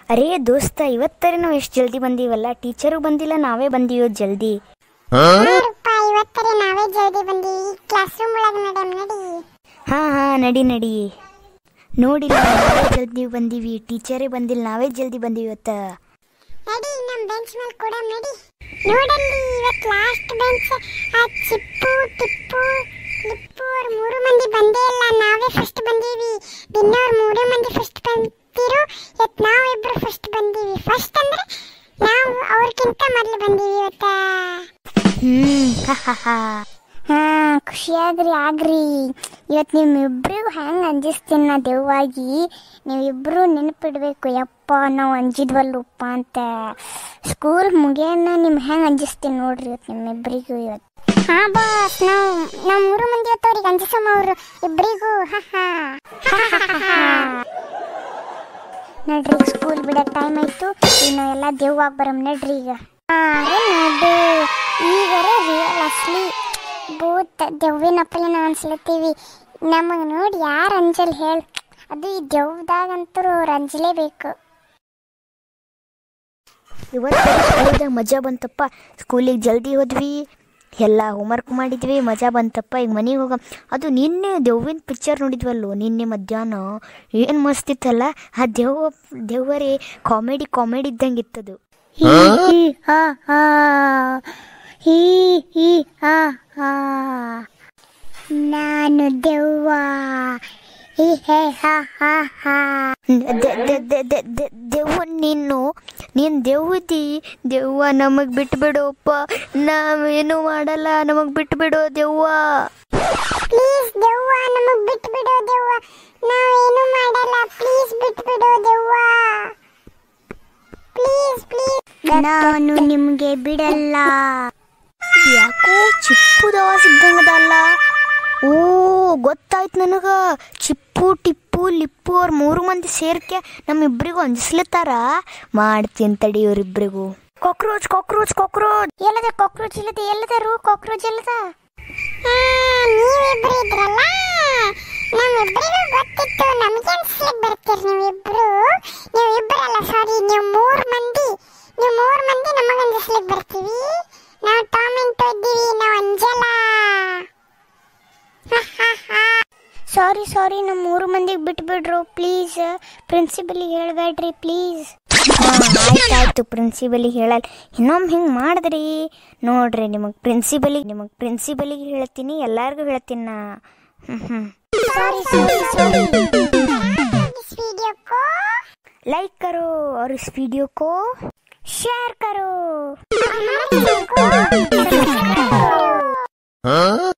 ಅರೇ ದೋಸ್ತ ಇವತ್ತರೆ ನಾವು ಎಷ್ಟು ಜಲ್ದಿ ಬಂದೀವಲ್ಲ ಟೀಚರು ಬಂದಿಲ್ಲ ನಾವೇ ಬಂದೀವೋ ಜಲ್ದಿ ರೂಪ ಇವತ್ತರೆ ನಾವೇ ಜಲ್ದಿ ಬಂದಿ ಕ್ಲಾಸ್ ರೂಮ್ ಒಳಗೆ ನಡಮ್ ನಡಿ ಹಾ ಹಾ ನಡಿ ನಡಿ ನೋಡಿಲ್ಲ ನಾವೇ ಜಲ್ದಿ ಬಂದೀವಿ ಟೀಚರೇ ಬಂದಿಲ್ಲ ನಾವೇ ಜಲ್ದಿ ಬಂದೀವಿ ಇವತ್ತ ನಡಿ ನಮ್ ಬೆಂಚ್ ಮೇಲೆ ಕೂಡ ನಡಿ ನೋಡಲ್ಲಿ ಇವತ್ತು ಲಾಸ್ಟ್ ಬೆಂಚ್ ಆ ಚಿಪ್ಪು ಟಿಪ್ಪು ಲಿಪ್ಪು ಅವ್ರ ಮೂರು ಮಂದಿ ಬಂದೇ ಇಲ್ಲ ನಾವೇ ಫಸ್ಟ್ ಬಂದೀವಿ ದಿನವ್ರು ಮೂರು ಮಂದಿ ಫಸ್ಟ್ ಬಂದಿರು ಇವತ್ತು ನಾವು ಇಬ್ರು ಫಸ್ಟ್ ಬಂದೀವಿ ಫಸ್ಟ್ ಅಂದ್ರೆ ನಾವು ಅವ್ರಿಗಿಂತ ಮೊದಲು ಬಂದೀವಿ ಇವತ್ತ ಹ್ಮ್ ಹಾ ಹಾ ಹಾ ಹಾ ಖುಷಿಯಾಗ್ರಿ ಆಗ್ರಿ ಇವತ್ತು ನಿಮ್ಮಿಬ್ರಿಗೂ ಹೆಂಗೆ ಅಂಜಿಸ್ತೀನಿ ನಾ ದೆವ್ವಾಗಿ ನೀವಿಬ್ರು ನೆನಪಿಡ್ಬೇಕು ಯಪ್ಪ ನಾವು ಅಂಜಿದ್ವಲ್ಲಪ್ಪ ಅಂತ ಸ್ಕೂಲ್ ಮುಗಿಯೋಣ ನಿಮ್ ಹೆಂಗೆ ಅಂಜಿಸ್ತೀನಿ ನೋಡ್ರಿ ಇವತ್ತು ನಿಮ್ಮಿಬ್ರಿಗೂ ಇವತ್ತು ಹಾ ಬಾಸ್ ನಾವು ನಾವು ಮೂರು ಮಂದಿ ಇವತ್ತು ಅವ್ರಿಗೆ ಅಂಜಿಸಮ್ಮ ಅವರು ಇಬ್ರಿಗೂ ಹಾ ಹಾ ನಡ್ರಿ ಸ್ಕೂಲ್ ಬಿಡಕ್ ಟೈಮ್ ಆಯ್ತು ಇನ್ನು ಎಲ್ಲ ದೆವ್ವಾಗಿ ಬರಮ್ ನಡ್ರಿ ಈಗ ಹಾ ನಡು ಈಗರೆ ರಿಯಲ್ ಅಸ್ಲಿ ಭೂತ ದೆವ್ವಿನಪ್ಪಲೇನ ಅನ್ಸ್ಲತ್ತೀವಿ ನಮಗೆ ನೋಡಿ ಯಾರು ಅಂಜಲ್ ಹೇಳ ಅದು ಈ ದೆವ್ವದಾಗಂತೂ ಅವ್ರು ಅಂಜಲೇಬೇಕು ಇವತ್ತು ಸ್ಕೂಲ್ದಾಗ ಮಜಾ ಬಂತಪ್ಪ ಸ್ಕೂಲಿಗೆ ಜಲ್ದಿ ಹೋದ್ವಿ ಎಲ್ಲ ಹೋಮ್ವರ್ಕ್ ಮಾಡಿದ್ವಿ ಮಜಾ ಬಂತಪ್ಪ ಈಗ ಮನೆಗೆ ಹೋಗ ಅದು ನಿನ್ನೆ ದೆವ್ವಿನ ಪಿಕ್ಚರ್ ನೋಡಿದ್ವಲ್ಲೋ ನಿನ್ನೆ ಮಧ್ಯಾಹ್ನ ಏನು ಮಸ್ತ್ ಇತ್ತಲ್ಲ ಆ ದೆವ್ವ ದೆವ್ವರೇ ಕಾಮಿಡಿ ಕಾಮಿಡಿ ಇದ್ದಂಗೆ ಇತ್ತದು ಹೀ ಹೀ ಹಾ ಹಾ ಹೀ ಹೀ ಹಾ ಹಾ ನಾನು ದೆವ್ವ ಹೀ ಹೇ ಹಾ ಹಾ ಹಾ ದೆ- ದೆ- ದೆ- ದೆ- ದೆ- ದೆವ್ವ ನೀನು ನೀನು ದೆವ್ವದಿ ದೆವ್ವ ನಮಗೆ ಬಿಟ್ಬಿಡೋಪ್ಪ ನಾವೇನು ಮಾಡಲ್ಲ ನಮಗೆ ಬಿಟ್ಬಿಡೋ ದೆವ್ವ ಪ್ಲೀಸ್ ದೆವ್ವ ನಮಗ್ ಬಿಟ್ಟು ಬಿಡೋ ದೆವ್ವ ನಾವೇನು ಮಾಡಲ್ಲ ಪ್ಲೀಸ್ ಬಿಟ್ಟು ಬಿಡೋ ದೆವ್ವ ಪ್ಲೀಸ್ ಪ್ಲೀಸ್ ನಾನು ನಿಮ್ಗೆ ಬಿಡಲ್ಲ ಯಾಕೋ ಚಿಪ್ಪುದ ಆವಾಜ್ ಇದ್ದಂಗದಲ್ಲ ಓ ಗೊತ್ತಾಯ್ತು ನನಗೆ ಚಿಪ್ಪು ಟಿಪ್ಪು ಲಿಪ್ಪು ಅವ್ರ ಮೂರು ಮಂದಿ ಸೇರ್ಕೆ ನಮ್ಮಿಬ್ರಿಗೂ ಅಂಜಿಸ್ಲತ್ತಾರ ಮಾಡ್ತೀನಿ ತಡಿ ಇವ್ರಿಬ್ರಿಗೂ ಕಾಕ್ರೋಚ್ ಕಾಕ್ರೋಚ್ ಕಾಕ್ರೋಚ್ ಎಲ್ಲದ ಕಾಕ್ರೋಚ್ ಇಲ್ಲದ ಎಲ್ಲದರು ಕಾಕ್ರೋಚ್ ಎಲ್ಲದ ನೀವಿಬ್ರು ಇದ್ರಲ್ಲ ನಮ್ಮಿಬ್ರಿಗೂ ಗೊತ್ತಿತ್ತು ನಮಗೆ ಅನ್ಸ್ಲಿಕ್ ಬರ್ತೀರಿ ನೀವಿಬ್ರು ನೀವು ಇಬ್ರಲ್ಲ ಸಾರಿ ನೀವು ಮೂರ್ ಮಂದಿ ನೀವು ಮೂರ್ ಮಂದಿ ನಮಗ್ ಅಂಜಿಸ್ಲಿಕ್ ಬರ್ತೀವಿ ನಾವು ಟಾಮೆಂಟೊ ಇದ್ದೀವಿ ನಾವು ಅಂಜಲ್ಲ ಸಾರಿ ಸಾರಿ ನಮ್ಮ ಮೂರು ಮಂದಿಗೆ ಬಿಟ್ಬಿಡ್ರು ಪ್ಲೀಸ್ ಪ್ರಿನ್ಸಿಪಲಿಗೆ ಹೇಳಬೇಡ್ರಿ ಪ್ಲೀಸ್ ಆಯ್ತಾಯ್ತು ಪ್ರಿನ್ಸಿಪಲಿಗೆ ಹೇಳಲ್ಲ ಇನ್ನೊಮ್ಮೆ ಹಿಂಗೆ ಮಾಡಿದ್ರಿ ನೋಡ್ರಿ ನಿಮಗೆ ಪ್ರಿನ್ಸಿಪಲಿಗೆ ನಿಮಗೆ ಪ್ರಿನ್ಸಿಪಲಿಗೆ ಹೇಳ್ತೀನಿ ಎಲ್ಲರಿಗೂ ಹೇಳ್ತೀನಿ ನಾ ಹ್ಞೂ ಹ್ಞೂ सॉरी सॉरी सॉरी इस वीडियो को लाइक करो और इस वीडियो को शेयर करो और हमारे चैनल को सब्सक्राइब करो